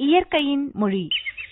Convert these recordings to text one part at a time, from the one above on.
இயற்கையின் மொழி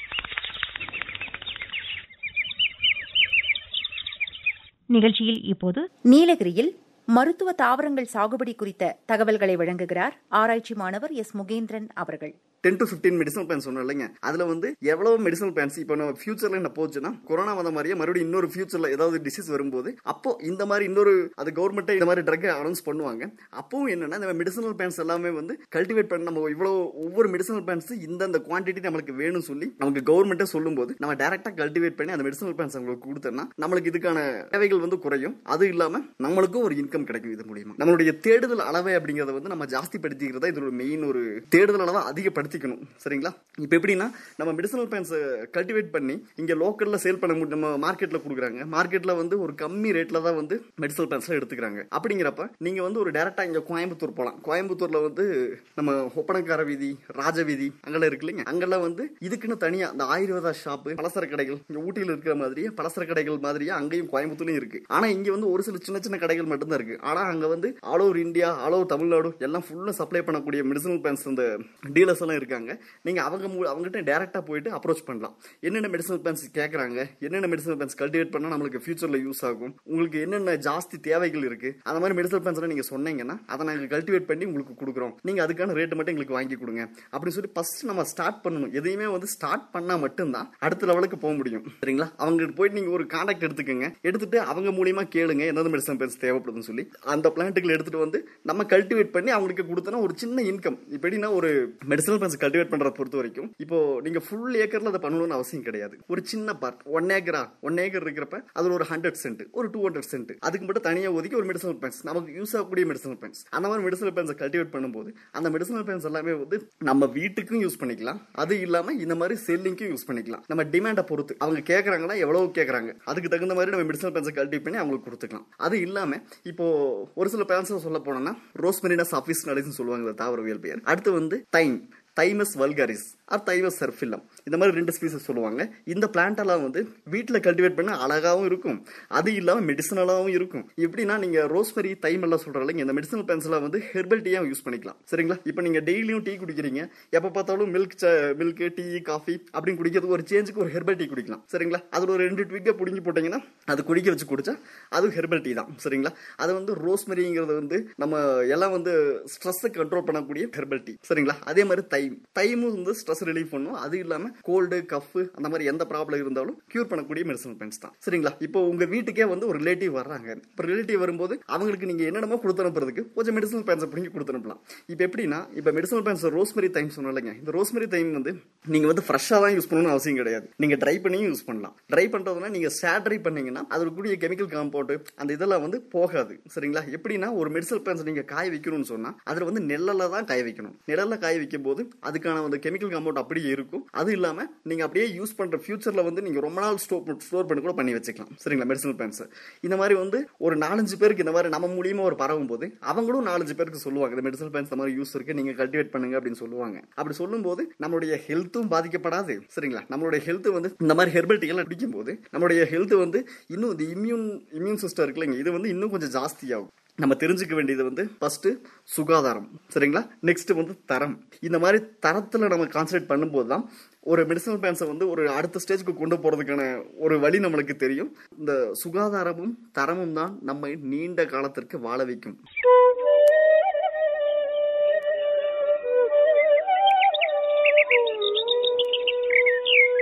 நிகழ்ச்சியில் இப்போது நீலகிரியில் மருத்துவ தாவரங்கள் சாகுபடி குறித்த தகவல்களை வழங்குகிறார் ஆராய்ச்சி மாணவர் எஸ் முகேந்திரன் அவர்கள் ten to fifteen medicinal plants சொன்னோம் இல்லைங்க அதுல வந்து எவ்வளவு மெடிசனல் பிளான்ஸ் இப்போ நம்ம ஃபியூச்சர்ல என்ன போச்சுன்னா கொரோனா வந்த மாதிரியே மறுபடியும் இன்னொரு ஃபியூச்சர்ல ஏதாவது டிசீஸ் வரும்போது அப்போ இந்த மாதிரி இன்னொரு அது கவர்மெண்ட்டே இந்த மாதிரி ட்ரக் அனௌன்ஸ் பண்ணுவாங்க அப்பவும் என்னன்னா இந்த மெடிசனல் பிளான்ஸ் எல்லாமே வந்து கல்டிவேட் பண்ண நம்ம இவ்வளவு ஒவ்வொரு மெடிசனல் பிளான்ஸ் இந்தந்த குவான்டிட்டி நம்மளுக்கு வேணும்னு சொல்லி நமக்கு கவர்மெண்ட்டே சொல்லும்போது நம்ம டேரக்டா கல்டிவேட் பண்ணி அந்த மெடிசனல் பிளான்ஸ் அவங்களுக்கு கொடுத்தோம்னா நம்மளுக்கு இதுக்கான தேவைகள் வந்து குறையும் அது இல்லாம நம்மளுக்கும் ஒரு இன்கம் கிடைக்கும் இது மூலியமா நம்மளுடைய தேடுதல் அளவை அப்படிங்கறத வந்து நம்ம ஜாஸ்தி படுத்திக்கிறதா இதோட மெயின் ஒரு தேடுதல் அளவை அதிகப்படுத்திக்கணும் சரிங்களா இப்போ எப்படின்னா நம்ம மெடிசனல் பிளான்ஸ் கல்டிவேட் பண்ணி இங்க லோக்கல்ல சேல் பண்ண முடியும் நம்ம மார்க்கெட்ல கொடுக்குறாங்க மார்க்கெட்ல வந்து ஒரு கம்மி ரேட்ல தான் வந்து மெடிசனல் பிளான்ஸ் எடுத்துக்கிறாங்க அப்படிங்கிறப்ப நீங்க வந்து ஒரு டேரக்டா இங்க கோயம்புத்தூர் போகலாம் கோயம்புத்தூர்ல வந்து நம்ம ஒப்பனக்கார வீதி ராஜ வீதி அங்கெல்லாம் இருக்கு இல்லைங்க அங்கெல்லாம் வந்து இதுக்குன்னு தனியா இந்த ஆயுர்வேதா ஷாப்பு பலசர கடைகள் இங்க ஊட்டியில் இருக்கிற மாதிரியே பலசர கடைகள் மாதிரியே அங்கேயும் கோயம்புத்தூர்லயும் இருக்கு ஆனா இங்க வந்து ஒரு சில சின்ன சின்ன கடைகள் மட்டும்தான் இருக்கு ஆனா அங்க வந்து all over India all over Tamil Nadu எல்லாம் ஃபுல்லா சப்ளை பண்ணக்கூடிய மெடிசனல் பிளான்ஸ் அந்த டீலர்ஸ் எல்லாம் இருக்காங்க நீங்க அவங்க மூ- அவங்ககிட்ட டேரக்டா போயிட்டு அப்ரோச் பண்ணலாம் என்னென்ன மெடிசனல் பிளான்ஸ் கேக்குறாங்க என்னென்ன மெடிசனல் பிளான்ஸ் கல்டிவேட் பண்ணா நம்மளுக்கு ஃபியூச்சர்ல யூஸ் ஆகும் உங்களுக்கு என்னென்ன ஜாஸ்தி தேவைகள் இருக்கு அந்த மாதிரி மெடிசனல் பிளான்ஸ் நீங்க சொன்னீங்கன்னா அதை நாங்க கல்டிவேட் பண்ணி உங்களுக்கு கொடுக்குறோம் நீங்க அதுக்கான ரேட் மட்டும் எங்களுக்கு வாங்கி கொடுங்க அப்படின்னு சொல்லி ஃபர்ஸ்ட் நம்ம ஸ்டார்ட் பண்ணணும் எதையுமே வந்து ஸ்டார்ட் பண்ணா மட்டும்தான் அடுத்த லெவலுக்கு போக முடியும் சரிங்களா அவங்க போயிட்டு நீங்க ஒரு கான்டாக்ட் எடுத்துக்கோங்க எடுத்துட்டு அவங்க மூலியமா கேளுங்க எந்தெந்த மெடிசன் பிளான்ஸ் தேவைப்படுதுன்னு சொல்லி அந்த பிளான்ட்டுகளை எடுத்துட்டு வந்து நம்ம கல்டிவேட் பண்ணி அவங்களுக்கு கொடுத்தோன்னா ஒரு சின்ன இன்கம் எப்படின்னா ஒரு மெடிசனல் பிளான்ஸ் கல்டிவேட் பண்றத பொறுத்த வரைக்கும் இப்போ நீங்க ஃபுல் ஏக்கர்ல அதை பண்ணணும்னு அவசியம் கிடையாது ஒரு சின்ன பார்ட் ஒன் ஏக்கரா ஒன் ஏக்கர் இருக்கிறப்ப அதுல ஒரு ஹண்ட்ரட் சென்ட் ஒரு டூ ஹண்ட்ரட் சென்ட் அதுக்கு மட்டும் தனியா ஒதுக்கி ஒரு மெடிசனல் பிளான்ஸ் நமக்கு யூஸ் ஆகக்கூடிய மெடிசனல் பிளான்ஸ் அந்த மாதிரி மெடிசனல் பிளான்ஸ் கல்டிவேட் பண்ணும்போது அந்த மெடிசனல் பிளான்ஸ் எல்லாமே வந்து நம்ம வீட்டுக்கும் யூஸ் பண்ணிக்கலாம் அது இல்லாம இந்த மாதிரி செல்லிங்க்கும் யூஸ் பண்ணிக்கலாம் நம்ம டிமாண்டை பொறுத்து அவங்க கேக்குறாங்கன்னா எவ்வளவு கேக்குறாங்க அதுக்கு தகுந்த மாதிரி நம்ம மெடிசனல் பிளான்ஸ் கல்டிவேட் பண்ணி அவங்களுக்கு கொடுத்துக்கலாம் அது இல்லாம இப்போ ஒரு சில பிளான்ஸ் சொல்ல போனோம்னா ரோஸ்மெரினஸ் ஆஃபீஸ் நடிஸ்னு சொல்லுவாங்க இந்த தாவரவியல் பெயர் அடுத்து வந்து thyme Thymus vulgaris or Thymus serpyllum இந்த மாதிரி ரெண்டு ஸ்பீசஸ் சொல்லுவாங்க இந்த பிளான்ட் எல்லாம் வந்து வீட்டில் கல்டிவேட் பண்ண அழகாவும் இருக்கும் அது இல்லாமல் மெடிசனலாகவும் இருக்கும் எப்படின்னா நீங்க ரோஸ்மெரி தைம் எல்லாம் சொல்றாங்க இந்த மெடிசனல் பிளான்ஸ் எல்லாம் வந்து ஹெர்பல் டீயா யூஸ் பண்ணிக்கலாம் சரிங்களா இப்போ நீங்க டெய்லியும் டீ குடிக்கிறீங்க எப்போ பார்த்தாலும் மில்க் மில்க் டீ காஃபி அப்படின்னு குடிக்கிறதுக்கு ஒரு சேஞ்சுக்கு ஒரு ஹெர்பல் டீ குடிக்கலாம் சரிங்களா அதுல ஒரு ரெண்டு ட்விக்கை பிடிங்கி போட்டீங்கன்னா அது குடிக்க வச்சு குடிச்சா அது ஹெர்பல் டீ தான் சரிங்களா அது வந்து ரோஸ்மெரிங்கிறது வந்து நம்ம எல்லாம் வந்து ஸ்ட்ரெஸ்ஸை கண்ட்ரோல் பண்ணக்கூடிய ஹெர்பல் டீ சரிங்களா அதே மாதிரி தைம் தைமும் வந்து ஸ்ட்ரெஸ் ரிலீஃப் பண்ணும் அது இல்லாம கோல்டு கஃப் அந்த மாதிரி எந்த ப்ராப்ளம் இருந்தாலும் கியூர் பண்ணக்கூடிய மெடிசனல் பிளான்ஸ் தான் சரிங்களா இப்போ உங்க வீட்டுக்கே வந்து ஒரு ரிலேட்டிவ் வர்றாங்க இப்போ ரிலேட்டிவ் வரும்போது அவங்களுக்கு நீங்க என்னென்னமோ கொடுத்து அனுப்புறதுக்கு கொஞ்சம் மெடிசனல் பிளான்ஸ் பிடிங்கி கொடுத்து அனுப்பலாம் இப்போ எப்படின்னா இப்போ மெடிசனல் பிளான்ஸ் ரோஸ்மெரி தைம் சொன்னாலங்க இந்த ரோஸ்மெரி தைம் வந்து நீங்க வந்து ஃப்ரெஷ்ஷாக தான் யூஸ் பண்ணணும்னு அவசியம் கிடையாது நீங்க ட்ரை பண்ணியும் யூஸ் பண்ணலாம் ட்ரை பண்றதுனா நீங்க சேட்ரை பண்ணீங்கன்னா அதோட கூடிய கெமிக்கல் காம்பவுண்ட் அந்த இதெல்லாம் வந்து போகாது சரிங்களா எப்படின்னா ஒரு மெடிசல் பிளான்ஸ் நீங்க காய வைக்கணும்னு சொன்னா அதுல வந்து நெல்லில் தான் காய வைக்கணும் நெல்லில் காய வைக்கும் போது அதுக்கான வந்து கெமிக்கல் காம்பவுண்ட் அப்படியே இருக்கும் அது இல்லாம நீங்க அப்படியே யூஸ் பண்ற ஃபியூச்சர்ல வந்து நீங்க ரொம்ப நாள் ஸ்டோர் ஸ்டோர் பண்ணி கூட பண்ணி வச்சுக்கலாம் சரிங்களா மெடிசனல் பிளான்ஸ் இந்த மாதிரி வந்து ஒரு நாலஞ்சு பேருக்கு இந்த மாதிரி நம்ம மூலியமா ஒரு பரவும் போது அவங்களும் நாலஞ்சு பேருக்கு சொல்லுவாங்க இந்த மெடிசனல் பிளான்ஸ் இந்த மாதிரி யூஸ் இருக்கு நீங்க கல்டிவேட் பண்ணுங்க அப்படின்னு சொல்லுவாங்க அப்படி சொல்லும்போது நம்மளுடைய ஹெல்த்தும் பாதிக்கப்படாது சரிங்களா நம்மளுடைய ஹெல்த் வந்து இந்த மாதிரி ஹெர்பல் டீ எல்லாம் குடிக்கும் போது நம்மளுடைய ஹெல்த் வந்து இன்னும் இந்த இம்யூன் இம்யூன் சிஸ்டம் இருக்குல்லைங்க இது வந்து இன்னும் கொஞ்சம் ஜாஸ்தியாகும் நம்ம தெரிஞ்சுக்க வேண்டியது வந்து ஃபர்ஸ்ட் சுகாதாரம் சரிங்களா நெக்ஸ்ட் வந்து தரம் இந்த மாதிரி தரத்துல நம்ம கான்சன்ட்ரேட் பண்ணும்போது தான் ஒரு மெடிசனல் பிளான்ஸை வந்து ஒரு அடுத்த ஸ்டேஜ்க்கு கொண்டு போறதுக்கான ஒரு வழி நம்மளுக்கு தெரியும் இந்த சுகாதாரமும் தரமும் தான் நம்மை நீண்ட காலத்திற்கு வாழ வைக்கும்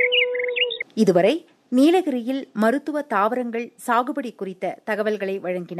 இதுவரை நீலகிரியில் மருத்துவ தாவரங்கள் சாகுபடி குறித்த தகவல்களை வழங்கினார்